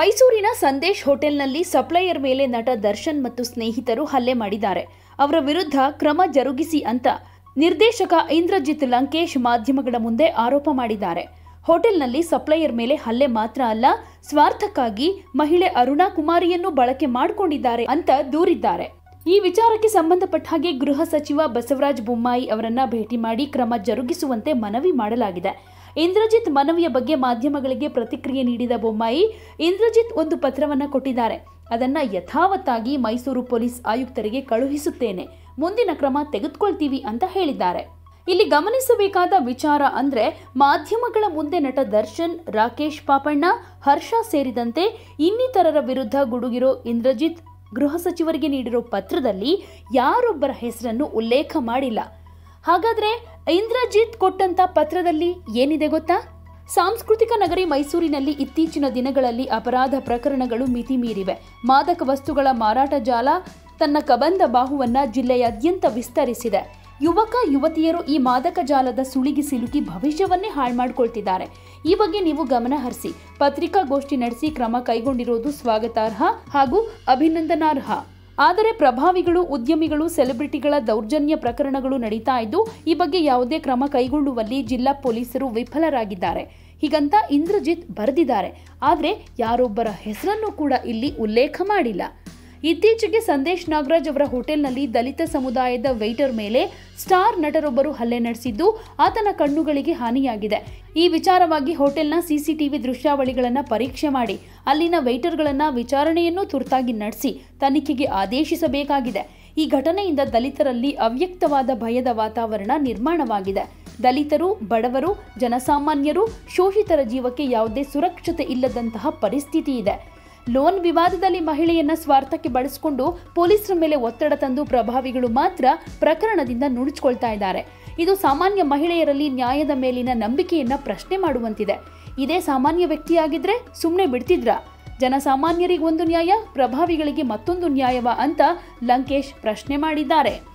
ಮೈಸೂರಿನ ಸಂದೇಶ್ ಹೋಟೆಲ್ನಲ್ಲಿ ಸಪ್ಲೈಯರ್ ಮೇಲೆ ನಟ ದರ್ಶನ್ ಮತ್ತು ಸ್ನೇಹಿತರು ಹಲ್ಲೆ ಮಾಡಿದ್ದಾರೆ ಅವರ ವಿರುದ್ಧ ಕ್ರಮ ಜರುಗಿಸಿ ಅಂತ ನಿರ್ದೇಶಕ ಇಂದ್ರಜಿತ್ ಲಂಕೇಶ್ ಮಾಧ್ಯಮಗಳ ಮುಂದೆ ಆರೋಪ ಮಾಡಿದ್ದಾರೆ ಹೋಟೆಲ್ನಲ್ಲಿ ಸಪ್ಲೈಯರ್ ಮೇಲೆ ಹಲ್ಲೆ ಮಾತ್ರ ಅಲ್ಲ ಸ್ವಾರ್ಥಕ್ಕಾಗಿ ಮಹಿಳೆ ಅರುಣಾ ಕುಮಾರಿಯನ್ನು ಬಳಕೆ ಮಾಡಿಕೊಂಡಿದ್ದಾರೆ ಅಂತ ದೂರಿದ್ದಾರೆ ಈ ವಿಚಾರಕ್ಕೆ ಸಂಬಂಧಪಟ್ಟ ಹಾಗೆ ಗೃಹ ಸಚಿವ ಬಸವರಾಜ ಬೊಮ್ಮಾಯಿ ಅವರನ್ನ ಭೇಟಿ ಮಾಡಿ ಕ್ರಮ ಜರುಗಿಸುವಂತೆ ಮನವಿ ಮಾಡಲಾಗಿದೆ ಇಂದ್ರಜಿತ್ ಮನವಿಯ ಬಗ್ಗೆ ಮಾಧ್ಯಮಗಳಿಗೆ ಪ್ರತಿಕ್ರಿಯೆ ನೀಡಿದ ಬೊಮ್ಮಾಯಿ ಇಂದ್ರಜಿತ್ ಒಂದು ಪತ್ರವನ್ನ ಕೊಟ್ಟಿದ್ದಾರೆ ಅದನ್ನ ಯಥಾವತ್ತಾಗಿ ಮೈಸೂರು ಪೊಲೀಸ್ ಆಯುಕ್ತರಿಗೆ ಕಳುಹಿಸುತ್ತೇನೆ ಮುಂದಿನ ಕ್ರಮ ತೆಗೆದುಕೊಳ್ತೀವಿ ಅಂತ ಹೇಳಿದ್ದಾರೆ ಇಲ್ಲಿ ಗಮನಿಸಬೇಕಾದ ವಿಚಾರ ಅಂದ್ರೆ ಮಾಧ್ಯಮಗಳ ಮುಂದೆ ನಟ ದರ್ಶನ್ ರಾಕೇಶ್ ಪಾಪಣ್ಣ ಹರ್ಷ ಸೇರಿದಂತೆ ಇನ್ನಿತರರ ವಿರುದ್ಧ ಗುಡುಗಿರೋ ಇಂದ್ರಜಿತ್ ಗೃಹ ಸಚಿವರಿಗೆ ನೀಡಿರೋ ಪತ್ರದಲ್ಲಿ ಯಾರೊಬ್ಬರ ಹೆಸರನ್ನು ಉಲ್ಲೇಖ ಮಾಡಿಲ್ಲ ಹಾಗಾದ್ರೆ ಇಂದ್ರಜಿತ್ ಕೊಟ್ಟಂತ ಪತ್ರದಲ್ಲಿ ಏನಿದೆ ಗೊತ್ತಾ ಸಾಂಸ್ಕೃತಿಕ ನಗರಿ ಮೈಸೂರಿನಲ್ಲಿ ಇತ್ತೀಚಿನ ದಿನಗಳಲ್ಲಿ ಅಪರಾಧ ಪ್ರಕರಣಗಳು ಮಿತಿ ಮೀರಿವೆ ಮಾದಕ ವಸ್ತುಗಳ ಮಾರಾಟ ಜಾಲ ತನ್ನ ಕಬಂದ ಬಾಹುವನ್ನ ಜಿಲ್ಲೆಯಾದ್ಯಂತ ವಿಸ್ತರಿಸಿದೆ ಯುವಕ ಯುವತಿಯರು ಈ ಮಾದಕ ಜಾಲದ ಸುಳಿಗೆ ಸಿಲುಕಿ ಭವಿಷ್ಯವನ್ನೇ ಹಾಳು ಮಾಡ್ಕೊಳ್ತಿದ್ದಾರೆ ಈ ಬಗ್ಗೆ ನೀವು ಗಮನ ಹರಿಸಿ ಪತ್ರಿಕಾಗೋಷ್ಠಿ ನಡೆಸಿ ಕ್ರಮ ಕೈಗೊಂಡಿರೋದು ಸ್ವಾಗತಾರ್ಹ ಹಾಗೂ ಅಭಿನಂದನಾರ್ಹ ಆದರೆ ಪ್ರಭಾವಿಗಳು ಉದ್ಯಮಿಗಳು ಸೆಲೆಬ್ರಿಟಿಗಳ ದೌರ್ಜನ್ಯ ಪ್ರಕರಣಗಳು ನಡೀತಾ ಇದ್ದು ಈ ಬಗ್ಗೆ ಯಾವುದೇ ಕ್ರಮ ಕೈಗೊಳ್ಳುವಲ್ಲಿ ಜಿಲ್ಲಾ ಪೊಲೀಸರು ವಿಫಲರಾಗಿದ್ದಾರೆ ಹೀಗಂತ ಇಂದ್ರಜಿತ್ ಬರೆದಿದ್ದಾರೆ ಆದರೆ ಯಾರೊಬ್ಬರ ಹೆಸರನ್ನು ಕೂಡ ಇಲ್ಲಿ ಉಲ್ಲೇಖ ಮಾಡಿಲ್ಲ ಇತ್ತೀಚೆಗೆ ಸಂದೇಶ್ ನಾಗರಾಜ್ ಅವರ ಹೋಟೆಲ್ನಲ್ಲಿ ದಲಿತ ಸಮುದಾಯದ ವೆಯ್ಟರ್ ಮೇಲೆ ಸ್ಟಾರ್ ನಟರೊಬ್ಬರು ಹಲ್ಲೆ ನಡೆಸಿದ್ದು ಆತನ ಕಣ್ಣುಗಳಿಗೆ ಹಾನಿಯಾಗಿದೆ ಈ ವಿಚಾರವಾಗಿ ಹೋಟೆಲ್ನ ಸಿಸಿಟಿವಿ ದೃಶ್ಯಾವಳಿಗಳನ್ನು ಪರೀಕ್ಷೆ ಮಾಡಿ ಅಲ್ಲಿನ ವೆಯ್ಟರ್ಗಳನ್ನ ವಿಚಾರಣೆಯನ್ನು ತುರ್ತಾಗಿ ನಡೆಸಿ ತನಿಖೆಗೆ ಆದೇಶಿಸಬೇಕಾಗಿದೆ ಈ ಘಟನೆಯಿಂದ ದಲಿತರಲ್ಲಿ ಅವ್ಯಕ್ತವಾದ ಭಯದ ವಾತಾವರಣ ನಿರ್ಮಾಣವಾಗಿದೆ ದಲಿತರು ಬಡವರು ಜನಸಾಮಾನ್ಯರು ಶೋಷಿತರ ಜೀವಕ್ಕೆ ಯಾವುದೇ ಸುರಕ್ಷತೆ ಇಲ್ಲದಂತಹ ಪರಿಸ್ಥಿತಿ ಇದೆ ಲೋನ್ ವಿವಾದದಲ್ಲಿ ಮಹಿಳೆಯನ್ನ ಸ್ವಾರ್ಥಕ್ಕೆ ಬಳಸಿಕೊಂಡು ಪೊಲೀಸರ ಮೇಲೆ ಒತ್ತಡ ತಂದು ಪ್ರಭಾವಿಗಳು ಮಾತ್ರ ಪ್ರಕರಣದಿಂದ ನುಣುಚಿಕೊಳ್ತಾ ಇದ್ದಾರೆ ಇದು ಸಾಮಾನ್ಯ ಮಹಿಳೆಯರಲ್ಲಿ ನ್ಯಾಯದ ಮೇಲಿನ ನಂಬಿಕೆಯನ್ನ ಪ್ರಶ್ನೆ ಮಾಡುವಂತಿದೆ ಇದೇ ಸಾಮಾನ್ಯ ವ್ಯಕ್ತಿಯಾಗಿದ್ರೆ ಸುಮ್ಮನೆ ಬಿಡ್ತಿದ್ರಾ ಜನಸಾಮಾನ್ಯರಿಗೆ ಒಂದು ನ್ಯಾಯ ಪ್ರಭಾವಿಗಳಿಗೆ ಮತ್ತೊಂದು ನ್ಯಾಯವ ಅಂತ ಲಂಕೇಶ್ ಪ್ರಶ್ನೆ ಮಾಡಿದ್ದಾರೆ